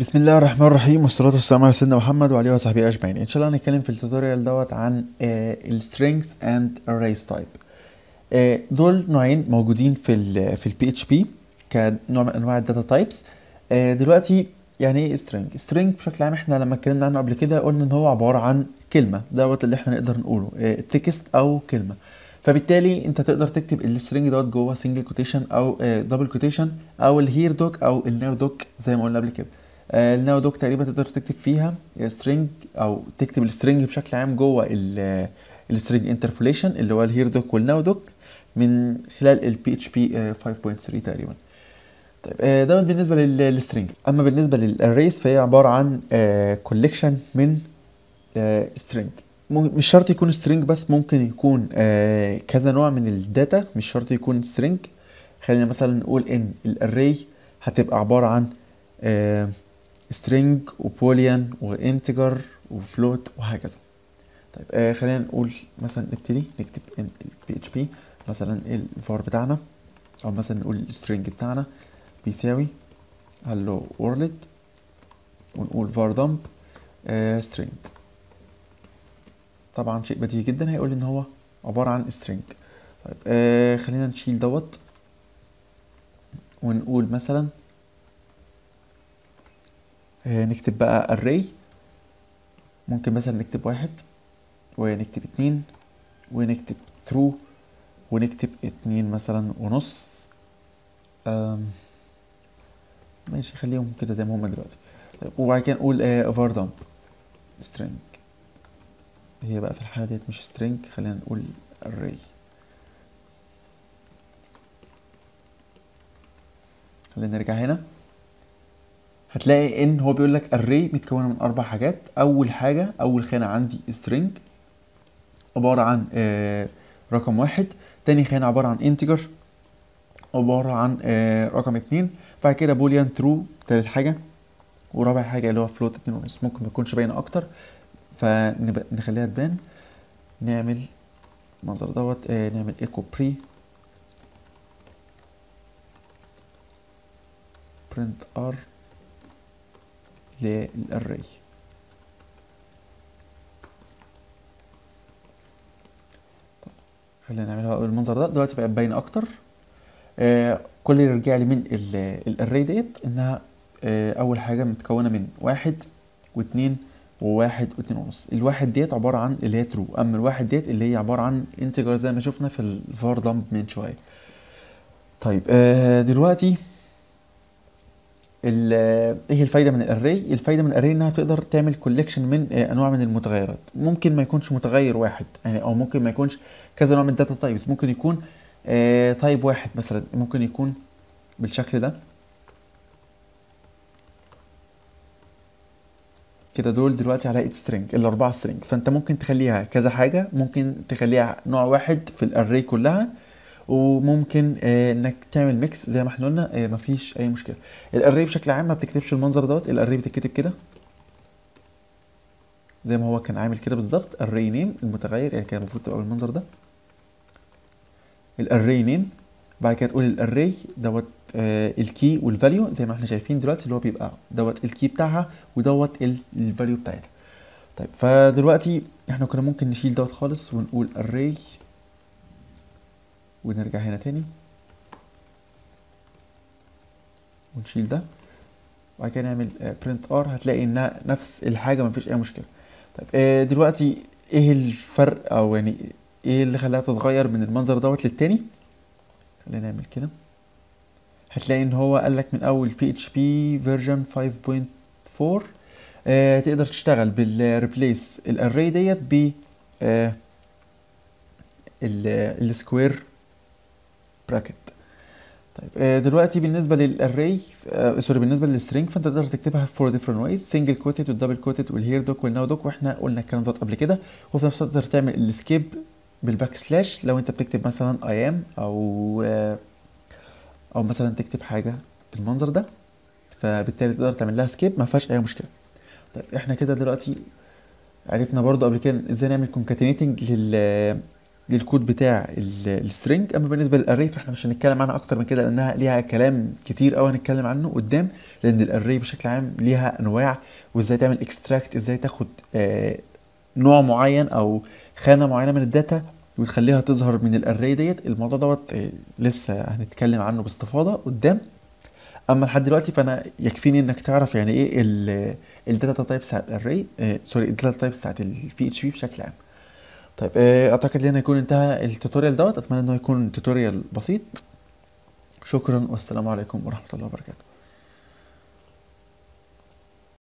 بسم الله الرحمن الرحيم والصلاة والسلام على سيدنا محمد وعليه وصحبه أجمعين إن شاء الله هنتكلم في التوتوريال دوت عن ال strings and arrays type آه، دول نوعين موجودين في ال في البي اتش بي كنوع من أنواع الداتا تايبس دلوقتي يعني ايه string string بشكل عام احنا لما اتكلمنا عنه قبل كده قلنا ان هو عبارة عن كلمة دوت اللي احنا نقدر نقوله تكست او كلمة فبالتالي انت تقدر تكتب السترنج دوت جوه سنجل كوتيشن او دبل كوتيشن او الهير دوك او الناو دوك زي ما قلنا قبل كده آه، الناو دوك تقريبا تقدر تكتب فيها سترنج او تكتب السترنج بشكل عام جوه السترنج انتربوليشن اللي هو الهير دوك والناو دوك من خلال البي اتش بي 5.3 تقريبا طيب آه، دوت بالنسبه للسترنج اما بالنسبه للاريز فهي عباره عن كوليكشن من سترنج مش شرط يكون سترينج بس ممكن يكون آه كذا نوع من الداتا مش شرط يكون سترينج خلينا مثلا نقول ان الاري هتبقى عبارة عن آه سترينج وبوليان وانتجر وفلوت وهكذا طيب آه خلينا نقول مثلا نبتدي نكتب ان البي اتش بي مثلا الفار بتاعنا او مثلا نقول السترينج بتاعنا بيساوي hello world ونقول var dump آه string طبعا شيء بديهي جدا هيقول ان هو عبارة عن string طيب آه خلينا نشيل دوت ونقول مثلا آه نكتب بقى array ممكن مثلا نكتب واحد ونكتب اتنين ونكتب true ونكتب اتنين مثلا ونص آم ماشي خليهم كده زي ما هما دلوقتي طيب وبعد كده نقول آه var dump string هي بقى في الحالة ديت مش string خلينا نقول array خلينا نرجع هنا هتلاقي ان هو بيقول لك array متكونة من اربع حاجات اول حاجة اول خانة عندي string عبارة عن آه رقم واحد تاني خانة عبارة عن integer عبارة عن آه رقم اتنين بعد كده بوليان true تالت حاجة ورابع حاجة اللي هو float اتنين ونص ممكن ميكونش باينة اكتر فنخليها تبان نعمل المنظر دوت آه نعمل ايكو بري برنت ار للاري خلينا نعملها بالمنظر ده دلوقتي بقت باينه اكتر آه كل اللي رجع لي من الاري ديت انها آه اول حاجه متكونه من واحد واتنين وواحد واتنين ونص الواحد ديت عبارة عن اللي هي ترو اما الواحد ديت اللي هي عبارة عن انتجر زي ما شفنا في الفار دمب من شوية طيب آه دلوقتي ايه الفايدة من الاري الفايدة من الاري انها تقدر تعمل كوليكشن من آه انواع من المتغيرات ممكن ما يكونش متغير واحد يعني او ممكن ما يكونش كذا نوع من الداتا تايبس ممكن يكون آه تايب واحد مثلا ممكن يكون بالشكل ده كده دول دلوقتي على سترينج الاربعه سترينج فانت ممكن تخليها كذا حاجه ممكن تخليها نوع واحد في الاري كلها وممكن آه انك تعمل ميكس زي ما احنا قلنا آه مفيش اي مشكله الاري بشكل عام ما بتكتبش المنظر دوت الاري بتتكتب كده زي ما هو كان عامل كده بالظبط الري نيم المتغير يعني كان المفروض تبقى بالمنظر ده الاري نيم بعد كده تقول الاري دوت آه الكي والفاليو زي ما احنا شايفين دلوقتي اللي هو بيبقى دوت الكي بتاعها ودوت الفاليو بتاعتها طيب فدلوقتي احنا كنا ممكن نشيل دوت خالص ونقول array ونرجع هنا تاني ونشيل ده وبعد كده نعمل آه print r هتلاقي انها نفس الحاجه مفيش اي مشكله طيب آه دلوقتي ايه الفرق او يعني ايه اللي خلاها تتغير من المنظر دوت للتاني خلينا نعمل كده هتلاقي ان هو قال لك من اول PHP فيرجن 5.4 آه تقدر تشتغل بالريبليس الاري ديت ب آه السكوير براكت طيب آه دلوقتي بالنسبه للاري آه سوري بالنسبه للسترينج فانت تقدر تكتبها في فور ديفرنت ويز سنجل كوتد والدبل كوتد والهير دوك والناو دوك واحنا قلنا الكلام ده قبل كده وفي نفس الوقت تقدر تعمل السكيب بالباك سلاش لو انت بتكتب مثلا اي ام او آه او مثلا تكتب حاجه بالمنظر ده فبالتالي تقدر تعمل لها سكيب ما فيهاش اي مشكله طيب احنا كده دلوقتي عرفنا برضو قبل كده ازاي نعمل كونكاتينيتنج لل للكود بتاع السترنج اما بالنسبه للاري فاحنا مش هنتكلم عنها اكتر من كده لانها ليها كلام كتير قوي هنتكلم عنه قدام لان الاري بشكل عام ليها انواع وازاي تعمل اكستراكت ازاي تاخد آه نوع معين او خانه معينه من الداتا وتخليها تظهر من الاري ديت الموضوع دوت آه لسه هنتكلم عنه باستفاضه قدام اما لحد دلوقتي فانا يكفيني انك تعرف يعني ايه الداتا تايبس بتاعت الاري آه سوري الداتا تايبس بتاعت البي اتش بي بشكل عام طيب آه اعتقد لنا يكون انتهى التوتوريال دوت اتمنى انه يكون توتوريال بسيط شكرا والسلام عليكم ورحمه الله وبركاته